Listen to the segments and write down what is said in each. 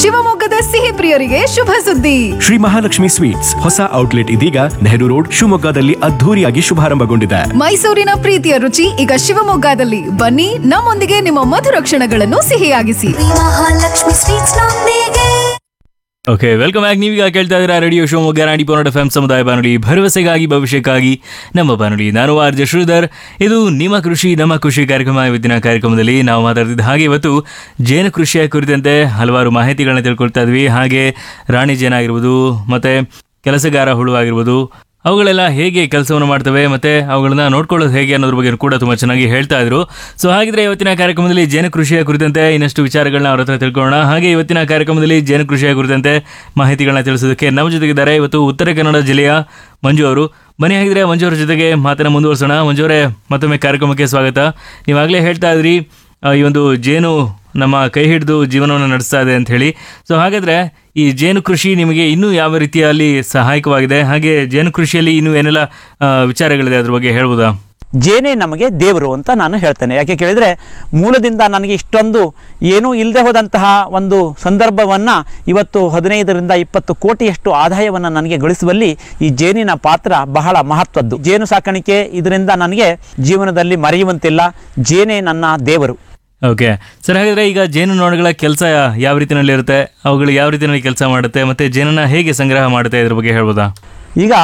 ಶಿವಮೊಗ್ಗದ ಸಿಹಿ ಪ್ರಿಯರಿಗೆ ಶುಭ ಸುದ್ದಿ ಶ್ರೀ ಮಹಾಲಕ್ಷ್ಮಿ ಸ್ವೀಟ್ಸ್ ಹೊಸ ಔಟ್ಲೆಟ್ ಇದೀಗ ನೆಹರು ರೋಡ್ ಶಿವಮೊಗ್ಗದಲ್ಲಿ ಅದ್ಧೂರಿಯಾಗಿ ಶುಭಾರಂಭಗೊಂಡಿದೆ ಮೈಸೂರಿನ ಪ್ರೀತಿಯ ರುಚಿ ಈಗ ಶಿವಮೊಗ್ಗದಲ್ಲಿ ಬನ್ನಿ ನಮ್ಮೊಂದಿಗೆ ನಿಮ್ಮ ಮಧುರ ಕ್ಷಣಗಳನ್ನು ಸಿಹಿಯಾಗಿಸಿ ಮಹಾಲಕ್ಷ್ಮಿ ಸ್ವೀಟ್ಸ್ ನೊಂದಿಗೆ ಓಕೆ ವೆಲ್ಕಮ್ ಬ್ಯಾಕ್ ನೀವೀಗ ಕೇಳ್ತಾ ಇದ್ದೀರಾ ರೇಡಿಯೋ ಶಿವಮೊಗ್ಗ ನಾಡಿ ಪೋನಟ್ ಎಫ್ ಎಂ ಸಮುದಾಯ ಬಾನುಲಿ ಭರವಸೆಗಾಗಿ ಭವಿಷ್ಯಕ್ಕಾಗಿ ನಮ್ಮ ಬಾನುಲಿ ನಾನು ಆರ್ ಜೆ ಶ್ರೀಧರ್ ಇದು ನಿಮ್ಮ ಕೃಷಿ ನಮ್ಮ ಕೃಷಿ ಕಾರ್ಯಕ್ರಮ ಇವತ್ತಿನ ಕಾರ್ಯಕ್ರಮದಲ್ಲಿ ನಾವು ಮಾತಾಡ್ತಿದ್ದ ಹಾಗೆ ಇವತ್ತು ಜೇನು ಕೃಷಿಯ ಕುರಿತಂತೆ ಹಲವಾರು ಮಾಹಿತಿಗಳನ್ನ ತಿಳ್ಕೊಳ್ತಾ ಇದ್ವಿ ಹಾಗೆ ರಾಣಿ ಜೇನು ಆಗಿರ್ಬೋದು ಮತ್ತೆ ಕೆಲಸಗಾರ ಹುಳು ಆಗಿರ್ಬೋದು ಅವುಗಳೆಲ್ಲ ಹೇಗೆ ಕೆಲಸವನ್ನು ಮಾಡ್ತವೆ ಮತ್ತೆ ಅವುಗಳನ್ನ ನೋಡ್ಕೊಳ್ಳೋದು ಹೇಗೆ ಅನ್ನೋದ್ರ ಬಗ್ಗೆ ಕೂಡ ತುಂಬಾ ಚೆನ್ನಾಗಿ ಹೇಳ್ತಾ ಇದ್ರು ಸೊ ಹಾಗಿದ್ರೆ ಇವತ್ತಿನ ಕಾರ್ಯಕ್ರಮದಲ್ಲಿ ಜೇನು ಕೃಷಿಯ ಕುರಿತಂತೆ ಇನ್ನಷ್ಟು ವಿಚಾರಗಳನ್ನ ಅವ್ರ ಹತ್ರ ತಿಳ್ಕೊಳ್ಳೋಣ ಹಾಗೆ ಇವತ್ತಿನ ಕಾರ್ಯಕ್ರಮದಲ್ಲಿ ಜೇನು ಕೃಷಿಯ ಕುರಿತಂತೆ ಮಾಹಿತಿಗಳನ್ನ ತಿಳಿಸೋದಕ್ಕೆ ನಮ್ಮ ಜೊತೆಗಿದ್ದಾರೆ ಇವತ್ತು ಉತ್ತರ ಕನ್ನಡ ಜಿಲ್ಲೆಯ ಮಂಜು ಅವರು ಬನ್ನಿ ಹಾಗಿದ್ರೆ ಮಂಜು ಅವರ ಜೊತೆಗೆ ಮಾತನ್ನ ಮುಂದುವರಿಸೋಣ ಮಂಜು ಅವರೇ ಮತ್ತೊಮ್ಮೆ ಕಾರ್ಯಕ್ರಮಕ್ಕೆ ಸ್ವಾಗತ ನೀವಾಗಲೇ ಹೇಳ್ತಾ ಇದ್ರಿ ಆ, ಈ ಒಂದು ಜೇನು ನಮ್ಮ ಕೈ ಹಿಡಿದು ಜೀವನವನ್ನು ನಡೆಸ್ತಾ ಇದೆ ಅಂತ ಹೇಳಿ ಸೊ ಹಾಗಾದ್ರೆ ಈ ಜೇನು ಕೃಷಿ ನಿಮಗೆ ಇನ್ನೂ ಯಾವ ರೀತಿಯಲ್ಲಿ ಸಹಾಯಕವಾಗಿದೆ ಹಾಗೆ ಜೇನು ಕೃಷಿಯಲ್ಲಿ ಇನ್ನೂ ಏನೆಲ್ಲ ಆ, ವಿಚಾರಗಳಿದೆ ಅದ್ರ ಬಗ್ಗೆ ಹೇಳ್ಬೋದಾ ಜೇನೇ ನಮಗೆ ದೇವರು ಅಂತ ನಾನು ಹೇಳ್ತೇನೆ ಯಾಕೆ ಕೇಳಿದರೆ ಮೂಲದಿಂದ ನನಗೆ ಇಷ್ಟೊಂದು ಏನೂ ಇಲ್ಲದೆ ಹೋದಂತಹ ಒಂದು ಸಂದರ್ಭವನ್ನು ಇವತ್ತು ಹದಿನೈದರಿಂದ ಇಪ್ಪತ್ತು ಕೋಟಿಯಷ್ಟು ಆದಾಯವನ್ನು ನನಗೆ ಗಳಿಸುವಲ್ಲಿ ಈ ಜೇನಿನ ಪಾತ್ರ ಬಹಳ ಮಹತ್ವದ್ದು ಜೇನು ಸಾಕಾಣಿಕೆ ಇದರಿಂದ ನನಗೆ ಜೀವನದಲ್ಲಿ ಮರೆಯುವಂತಿಲ್ಲ ಜೇನೇ ನನ್ನ ದೇವರು ಓಕೆ ಸರ್ ಹಾಗಾದ್ರೆ ಈಗ ಜೇನು ನೊಣಗಳ ಕೆಲಸ ಯಾವ ರೀತಿಯಲ್ಲಿ ಇರುತ್ತೆ ಅವುಗಳು ಯಾವ ರೀತಿಯಲ್ಲಿ ಕೆಲಸ ಮಾಡುತ್ತೆ ಮತ್ತೆ ಜೇನನ್ನ ಹೇಗೆ ಸಂಗ್ರಹ ಮಾಡುತ್ತೆ ಇದ್ರ ಬಗ್ಗೆ ಹೇಳ್ಬೋದಾ ಈಗ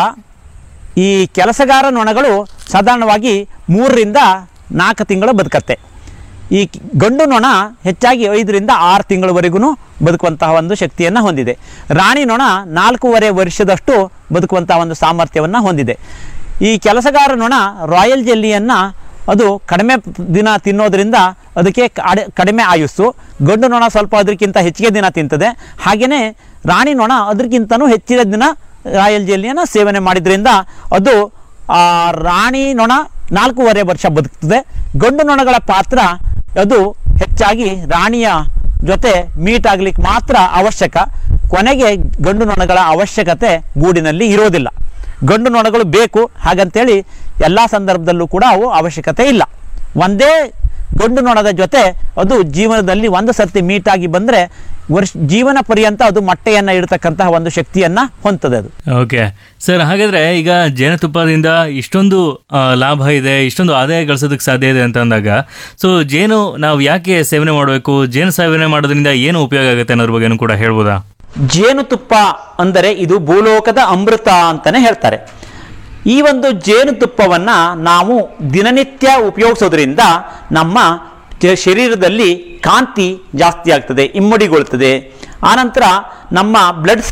ಈ ಕೆಲಸಗಾರ ನೊಣಗಳು ಸಾಧಾರಣವಾಗಿ ಮೂರರಿಂದ ನಾಲ್ಕು ತಿಂಗಳು ಬದುಕತ್ತೆ ಈ ಕಿ- ಗಂಡು ನೊಣ ಹೆಚ್ಚಾಗಿ ಐದರಿಂದ ಆರು ತಿಂಗಳವರೆಗೂ ಬದುಕುವಂತಹ ಒಂದು ಶಕ್ತಿಯನ್ನು ಹೊಂದಿದೆ ರಾಣಿ ನೊಣ ನಾಲ್ಕೂವರೆ ವರ್ಷದಷ್ಟು ಬದುಕುವಂತಹ ಒಂದು ಸಾಮರ್ಥ್ಯವನ್ನು ಹೊಂದಿದೆ ಈ ಕೆಲಸಗಾರ ನೊಣ ರಾಯಲ್ ಜೆಲ್ಲಿಯನ್ನು ಅದು ಕಡಿಮೆ ದಿನ ತಿನ್ನೋದ್ರಿಂದ ಅದಕ್ಕೆ ಕಡೆ ಕಡಿಮೆ ಆಯುಸ್ಸು ಗಂಡು ನೊಣ ಸ್ವಲ್ಪ ಅದಕ್ಕಿಂತ ಹೆಚ್ಚಿಗೆ ದಿನ ತಿಂತದೆ ಹಾಗೆಯೇ ರಾಣಿ ನೊಣ ಅದಕ್ಕಿಂತನೂ ಹೆಚ್ಚಿನ ದಿನ ರಾಯಲ್ ಜೆಲ್ಲಿಯನ್ನು ಸೇವನೆ ಮಾಡಿದ್ರಿಂದ ಅದು ಆ ರಾಣಿ ನೊಣ ನಾಲ್ಕೂವರೆ ವರ್ಷ ಬದುಕ್ತದೆ ಗಂಡು ನೊಣಗಳ ಪಾತ್ರ ಅದು ಹೆಚ್ಚಾಗಿ ರಾಣಿಯ ಜೊತೆ ಮೀಟ್ ಆಗ್ಲಿಕ್ಕೆ ಮಾತ್ರ ಅವಶ್ಯಕ ಕೊನೆಗೆ ಗಂಡು ನೊಣಗಳ ಅವಶ್ಯಕತೆ ಗೂಡಿನಲ್ಲಿ ಇರೋದಿಲ್ಲ ಗಂಡು ನೊಣಗಳು ಬೇಕು ಹಾಗಂತೇಳಿ ಎಲ್ಲ ಸಂದರ್ಭದಲ್ಲೂ ಕೂಡ ಅವು ಅವಶ್ಯಕತೆ ಇಲ್ಲ ಒಂದೇ ಗಂಡು ನೊಣದ ಜೊತೆ ಅದು ಜೀವನದಲ್ಲಿ ಒಂದು ಸರ್ತಿ ಮೀಟಾಗಿ ಬಂದರೆ ವರ್ಷ ಜೀವನ ಪರ್ಯಂತ ಅದು ಮೊಟ್ಟೆಯನ್ನು ಇಡ್ತಕ್ಕಂತಹ ಒಂದು ಶಕ್ತಿಯನ್ನು ಹೊಂದ್ತದೆ ಅದು ಓಕೆ ಸರ್ ಹಾಗಾದ್ರೆ ಈಗ ಜೇನುತುಪ್ಪದಿಂದ ಇಷ್ಟೊಂದು ಆ, ಲಾಭ ಇದೆ ಇಷ್ಟೊಂದು ಆದಾಯ ಗಳಿಸೋದಕ್ಕೆ ಸಾಧ್ಯ ಇದೆ ಅಂತ ಅಂದಾಗ ಸೊ ಜೇನು ನಾವು ಯಾಕೆ ಸೇವನೆ ಮಾಡಬೇಕು ಜೇನು ಸೇವನೆ ಮಾಡೋದ್ರಿಂದ ಏನು ಉಪಯೋಗ ಆಗುತ್ತೆ ಅನ್ನೋದ್ರ ಬಗ್ಗೆನೂ ಕೂಡ ಹೇಳ್ಬೋದಾ ಜೇನುತುಪ್ಪ ಅಂದರೆ ಇದು ಭೂಲೋಕದ ಅಮೃತ ಅಂತಾನೆ ಹೇಳ್ತಾರೆ ಈ ಒಂದು ಜೇನುತುಪ್ಪವನ್ನು ನಾವು ದಿನನಿತ್ಯ ಉಪಯೋಗಿಸೋದ್ರಿಂದ ನಮ್ಮ ಜ- ಶರೀರದಲ್ಲಿ ಕಾಂತಿ ಜಾಸ್ತಿ ಆಗ್ತದೆ ಇಮ್ಮಡಿಗೊಳ್ತದೆ ಆನಂತರ ನಮ್ಮ ಬ್ಲಡ್